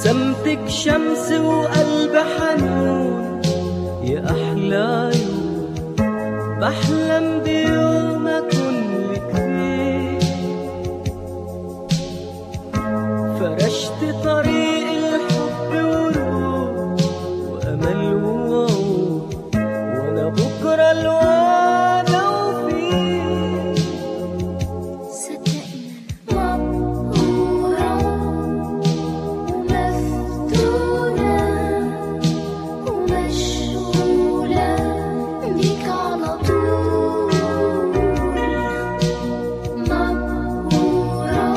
ابتسامتك شمس وقلب حنون يا أحلى يوم بحلم بيوم أكون لك فيه فرشت طريق الحب ورود وأمل ووعود وأنا بكرة الوعد وفيه صدقنا مبهورة ومفتونة ومشغولة بيك على طول مبهورة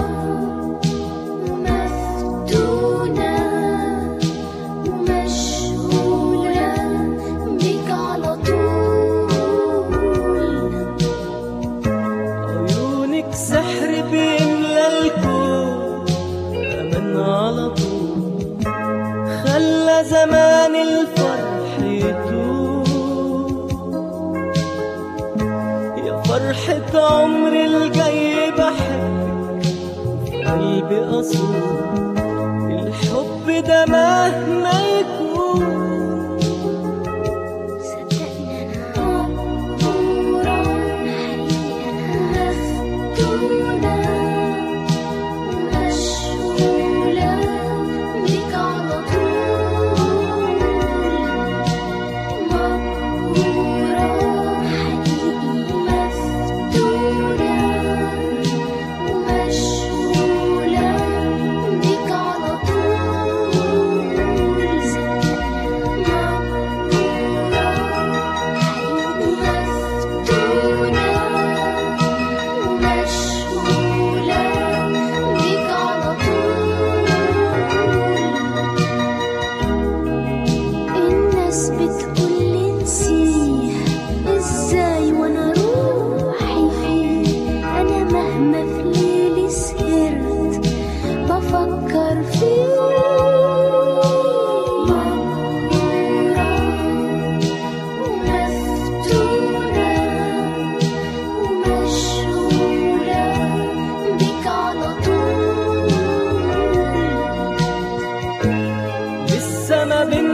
ومفتونة ومشغولة بيك على طول عيونك سحر بيملى الكون أمن على طول خلى زمان الفرح يطول يا فرحة عمري الجاي بحبك في قلبي أصول الحب ده مهما يكون صدقنا مبهورة حقيقة مفتونة ومشغولة بيك على طول مبهورة حقيقي مفتونة ومشغولة بيك على طول صدقنا الناس بتقولي نسيها ازاي وانا روحي فيه انا مهما في ليلي سهرت بفكر فيه مغمورة ومفتونة ومشغولة بيك على طول لسه ما بين